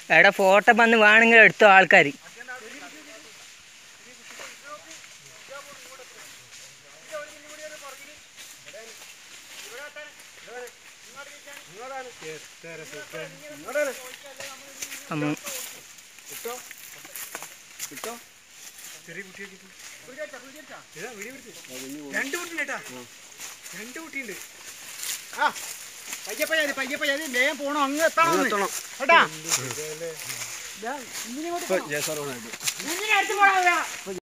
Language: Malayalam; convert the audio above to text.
എടാ ഫോട്ടോ വന്ന് വേണമെങ്കിൽ എടുത്തോ ആൾക്കാർ അമ്മ രണ്ട് കുട്ടിയുണ്ട് കേട്ടാ രണ്ട് കുട്ടിയുണ്ട് ആ പയ്യെ പയ്യെ പയ്യെ പയ്യെ വേഗം പോണോ അങ്ങ് എത്തണം എത്തണം കേട്ടാ ഇങ്ങോട്ട് അടുത്ത് പോണോ